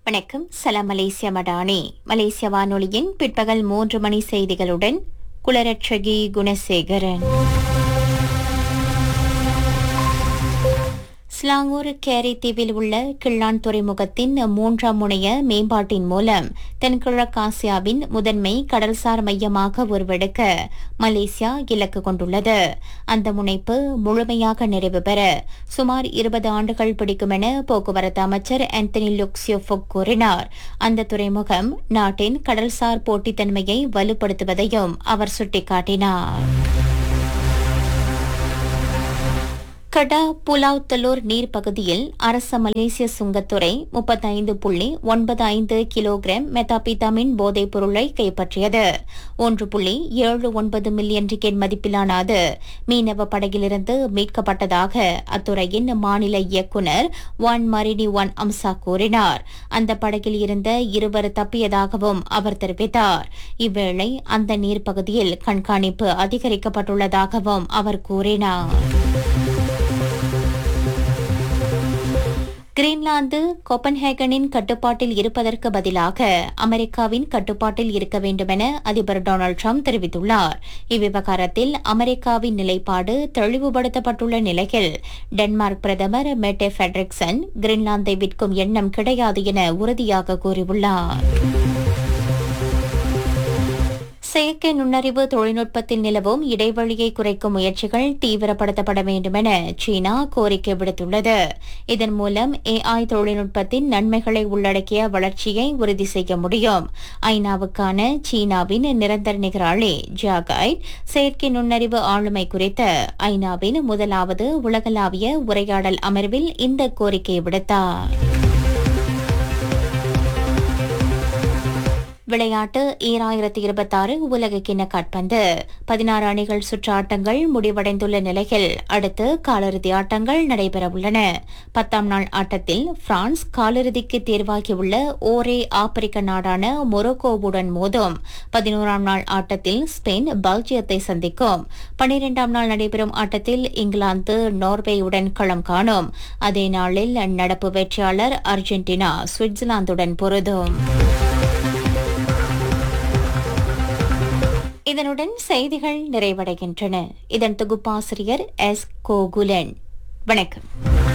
வணக்கம் சலாம் மலேசியா மடானி மலேசிய வானொலியின் பிற்பகல் மூன்று மணி செய்திகளுடன் குலரட்சகி குணசேகரன் ஸ்லாங்கூர் கேரி தீவில் உள்ள கிள்ளான் துறைமுகத்தின் மூன்றாம் முனைய மேம்பாட்டின் மூலம் தென்கிழக்காசியாவின் முதன்மை கடல்சார் மையமாக உருவெடுக்க மலேசியா இலக்கு கொண்டுள்ளது அந்த முனைப்பு முழுமையாக நிறைவு பெற சுமார் இருபது ஆண்டுகள் பிடிக்கும் என போக்குவரத்து அமைச்சர் ஆந்தனி லுக்சியோஃபுக் கூறினார் அந்த துறைமுகம் நாட்டின் கடல்சார் போட்டித்தன்மையை வலுப்படுத்துவதையும் அவர் சுட்டிக்காட்டினார் கடா புலாவ் தலூர் நீர் பகுதியில் அரச மலேசிய சுங்கத்துறை முப்பத்தைந்து புள்ளி ஒன்பது ஐந்து கிலோகிராம் மெத்தாபிதாமின் போதைப் பொருளை கைப்பற்றியது ஒன்று புள்ளி ஏழு ஒன்பது மில்லியன் டிக்கெட் மதிப்பிலான அது மீனவ படகிலிருந்து மீட்கப்பட்டதாக அத்துறையின் மாநில இயக்குநர் வான் மரினி ஒன் அம்சா கூறினார் அந்த படகில் இருந்த இருவர் தப்பியதாகவும் அவர் தெரிவித்தார் இவ்வேளை அந்த நீர்ப்பகுதியில் கண்காணிப்பு அதிகரிக்கப்பட்டுள்ளதாகவும் அவர் கூறினார் கிரீன்லாந்து கோப்பன்ஹேகனின் கட்டுப்பாட்டில் இருப்பதற்கு பதிலாக அமெரிக்காவின் கட்டுப்பாட்டில் இருக்க வேண்டுமென அதிபர் டொனால்டு ட்ரம்ப் தெரிவித்துள்ளார் இவ்விவகாரத்தில் அமெரிக்காவின் நிலைப்பாடு தெளிவுபடுத்தப்பட்டுள்ள நிலையில் டென்மார்க் பிரதமர் மெட்டே ஃபெட்ரிக்சன் கிரீன்லாந்தை விற்கும் எண்ணம் கிடையாது என உறுதியாக கூறியுள்ளார் செயற்கை நுண்ணறிவு தொழில்நுட்பத்தில் நிலவும் இடைவெளியை குறைக்கும் முயற்சிகள் தீவிரப்படுத்தப்பட வேண்டுமென சீனா கோரிக்கை விடுத்துள்ளது இதன் மூலம் ஏஐ தொழில்நுட்பத்தின் நன்மைகளை உள்ளடக்கிய வளர்ச்சியை உறுதி செய்ய முடியும் ஐநாவுக்கான சீனாவின் நிரந்தர நிகராளி ஜாகைட் செயற்கை நுண்ணறிவு ஆளுமை குறித்த ஐநாவின் முதலாவது உலகளாவிய உரையாடல் அமர்வில் இந்த கோரிக்கை விடுத்தார் விளையாட்டு ஈராயிரத்தி இருபத்தாறு உலக கிண்ண காட்பந்து பதினாறு அணிகள் சுற்று ஆட்டங்கள் முடிவடைந்துள்ள நிலையில் அடுத்து காலிறுதி ஆட்டங்கள் நடைபெறவுள்ளன பத்தாம் நாள் ஆட்டத்தில் பிரான்ஸ் காலிறுதிக்கு தேர்வாகியுள்ள ஓரே ஆப்பிரிக்க நாடான மொரோக்கோவுடன் மோதும் பதினோராம் நாள் ஆட்டத்தில் ஸ்பெயின் பெல்ஜியத்தை சந்திக்கும் பனிரெண்டாம் நாள் நடைபெறும் ஆட்டத்தில் இங்கிலாந்து நார்வேயுடன் களம் காணும் அதே நாளில் நடப்பு வெற்றியாளர் அர்ஜென்டினா சுவிட்சர்லாந்துடன் பொருதும் இதனுடன் செய்திகள் நிறைவடைகின்றன இதன் தொகுப்பாசிரியர் எஸ் கோகுலன் வணக்கம்